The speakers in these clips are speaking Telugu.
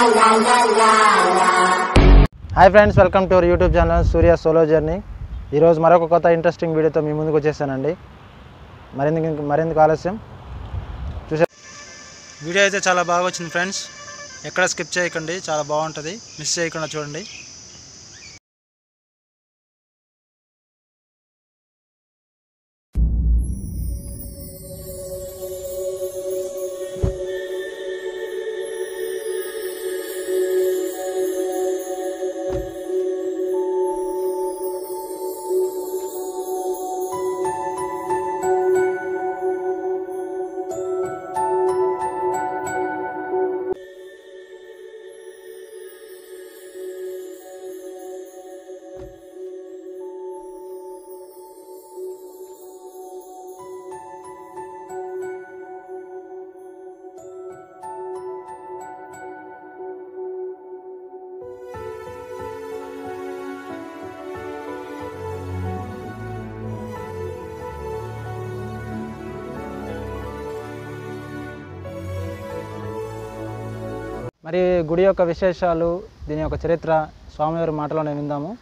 hi friends welcome to our YouTube channel Surya solo journey ఈరోజు మరొక కొత్త ఇంట్రెస్టింగ్ వీడియోతో మీ ముందుకు వచ్చేసానండి మరింత మరింత ఆలస్యం చూసే వీడియో అయితే చాలా బాగా వచ్చింది ఫ్రెండ్స్ ఎక్కడ స్కిప్ చేయకండి చాలా బాగుంటుంది మిస్ చేయకుండా చూడండి మరి గుడి యొక్క విశేషాలు దీని యొక్క చరిత్ర స్వామివారి మాటలోనే విందాము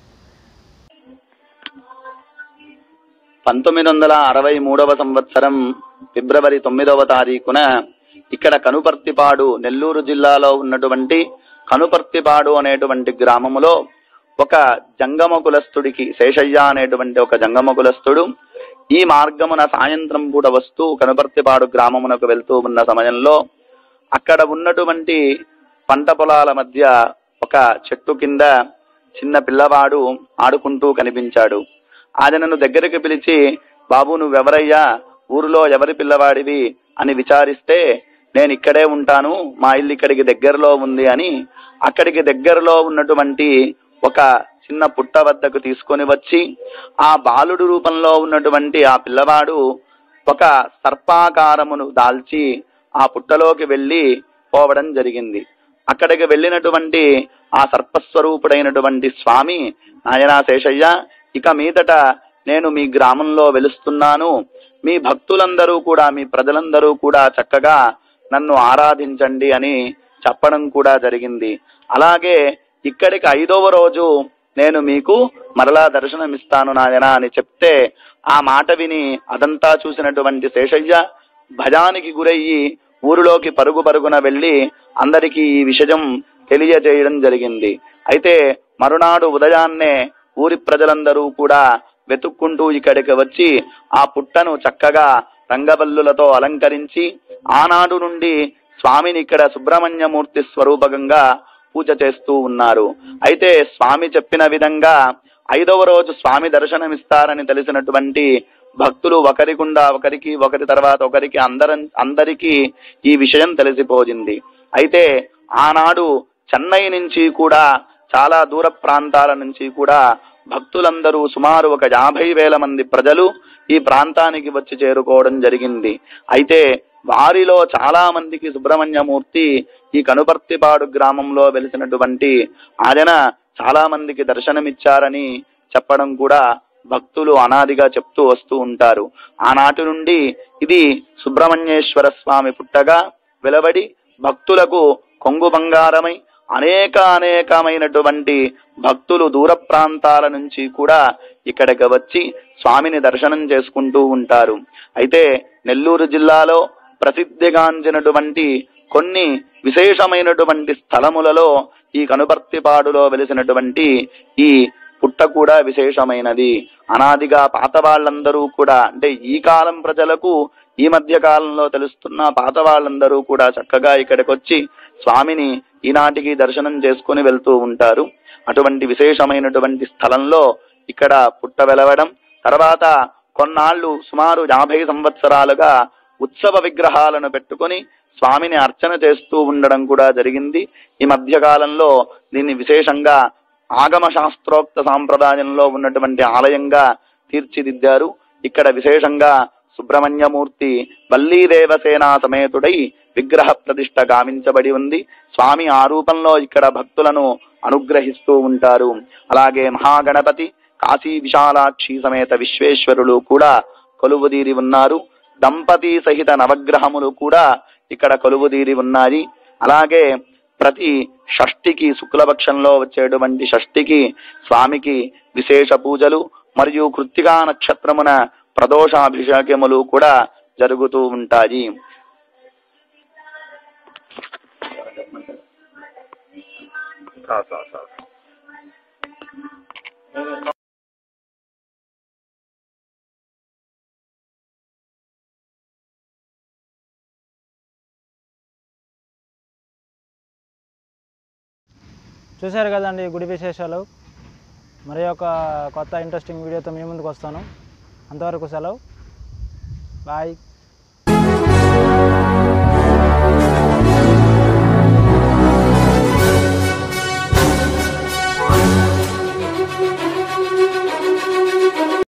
పంతొమ్మిది వందల అరవై మూడవ సంవత్సరం ఫిబ్రవరి తొమ్మిదవ తారీఖున ఇక్కడ కనుపర్తిపాడు నెల్లూరు జిల్లాలో ఉన్నటువంటి కనుపర్తిపాడు అనేటువంటి గ్రామములో ఒక జంగమ కులస్తుడికి శేషయ్య అనేటువంటి ఒక జంగమ కులస్తుడు ఈ మార్గమున సాయంత్రం పూట వస్తూ కనుపర్తిపాడు గ్రామమునకు వెళ్తూ ఉన్న సమయంలో అక్కడ ఉన్నటువంటి పంట పొలాల మధ్య ఒక చెట్టు కింద చిన్న పిల్లవాడు ఆడుకుంటూ కనిపించాడు ఆయనను దగ్గరికి పిలిచి బాబు నువ్వెవరయ్యా ఊరిలో ఎవరి పిల్లవాడివి అని విచారిస్తే నేను ఇక్కడే ఉంటాను మా ఇల్లు ఇక్కడికి దగ్గరలో ఉంది అని అక్కడికి దగ్గరలో ఉన్నటువంటి ఒక చిన్న పుట్ట వద్దకు తీసుకొని వచ్చి ఆ బాలుడు రూపంలో ఉన్నటువంటి ఆ పిల్లవాడు ఒక సర్పాకారమును దాల్చి ఆ పుట్టలోకి వెళ్ళి పోవడం జరిగింది అక్కడికి వెళ్ళినటువంటి ఆ సర్పస్వరూపుడైనటువంటి స్వామి నాయనా శేషయ్య ఇక మీదట నేను మీ గ్రామంలో వెలుస్తున్నాను మీ భక్తులందరూ కూడా మీ ప్రజలందరూ కూడా చక్కగా నన్ను ఆరాధించండి అని చెప్పడం కూడా జరిగింది అలాగే ఇక్కడికి ఐదవ రోజు నేను మీకు మరలా దర్శనమిస్తాను నాయన అని చెప్తే ఆ మాట విని అదంతా చూసినటువంటి శేషయ్య భయానికి గురయ్యి ఊరిలోకి పరుగు పరుగున వెళ్ళి అందరికీ ఈ విషయం తెలియజేయడం జరిగింది అయితే మరునాడు ఉదయాన్నే ఊరి ప్రజలందరూ కూడా వెతుక్కుంటూ ఇక్కడికి వచ్చి ఆ పుట్టను చక్కగా రంగవల్లులతో అలంకరించి ఆనాడు నుండి స్వామిని ఇక్కడ సుబ్రహ్మణ్యమూర్తి స్వరూపకంగా పూజ చేస్తూ ఉన్నారు అయితే స్వామి చెప్పిన విధంగా ఐదవ రోజు స్వామి దర్శనమిస్తారని తెలిసినటువంటి భక్తులు ఒకరికుండా ఒకరికి ఒకరి తర్వాత ఒకరికి అందరం అందరికీ ఈ విషయం తెలిసిపోయింది అయితే ఆనాడు చెన్నై నుంచి కూడా చాలా దూర ప్రాంతాల నుంచి కూడా భక్తులందరూ సుమారు ఒక యాభై వేల మంది ప్రజలు ఈ ప్రాంతానికి వచ్చి చేరుకోవడం జరిగింది అయితే వారిలో చాలా మందికి సుబ్రహ్మణ్యమూర్తి ఈ కనుపర్తిపాడు గ్రామంలో వెలిసినటువంటి ఆయన చాలా మందికి దర్శనమిచ్చారని చెప్పడం కూడా భక్తులు అనాదిగా చెప్తూ వస్తూ ఉంటారు ఆనాటి నుండి ఇది సుబ్రహ్మణ్యేశ్వర స్వామి పుట్టగా వెలవడి భక్తులకు కొంగు బంగారమై అనేక అనేకమైనటువంటి భక్తులు దూర ప్రాంతాల నుంచి కూడా ఇక్కడికి వచ్చి స్వామిని దర్శనం చేసుకుంటూ ఉంటారు అయితే నెల్లూరు జిల్లాలో ప్రసిద్ధిగాంచినటువంటి కొన్ని విశేషమైనటువంటి స్థలములలో ఈ కనుపర్తిపాడులో వెలిసినటువంటి ఈ పుట్ట కూడా విశేషమైనది అనాదిగా పాత వాళ్ళందరూ కూడా అంటే ఈ కాలం ప్రజలకు ఈ మధ్య కాలంలో తెలుస్తున్న పాత వాళ్ళందరూ కూడా చక్కగా ఇక్కడికి వచ్చి స్వామిని ఈనాటికి దర్శనం చేసుకుని వెళ్తూ ఉంటారు అటువంటి విశేషమైనటువంటి స్థలంలో ఇక్కడ పుట్ట వెలవడం తర్వాత కొన్నాళ్ళు సుమారు యాభై సంవత్సరాలుగా ఉత్సవ విగ్రహాలను పెట్టుకొని స్వామిని అర్చన చేస్తూ ఉండడం కూడా జరిగింది ఈ మధ్య కాలంలో దీన్ని విశేషంగా ఆగమ శాస్త్రోక్త సాంప్రదాయంలో ఉన్నటువంటి ఆలయంగా తీర్చిదిద్దారు ఇక్కడ విశేషంగా సుబ్రహ్మణ్యమూర్తి వల్లీదేవసేన సమేతుడై విగ్రహ ప్రతిష్ట గావించబడి ఉంది స్వామి ఆ రూపంలో ఇక్కడ భక్తులను అనుగ్రహిస్తూ ఉంటారు అలాగే మహాగణపతి కాశీ విశాలాక్షి సమేత విశ్వేశ్వరులు కూడా కొలువుదీరి ఉన్నారు దంపతి సహిత నవగ్రహములు కూడా ఇక్కడ కొలువుదీరి ఉన్నాయి అలాగే ప్రతి షష్ఠికి శుక్లపక్షంలో వచ్చేటువంటి షష్ఠికి స్వామికి విశేష పూజలు మరియు కృత్తికా నక్షత్రమున ప్రదోషాభిషేకములు కూడా జరుగుతూ ఉంటాయి చూశారు కదండి గుడి విశేషాలు మరి ఒక కొత్త ఇంట్రెస్టింగ్ వీడియోతో మీ ముందుకు వస్తాను అంతవరకు సెలవు బాయ్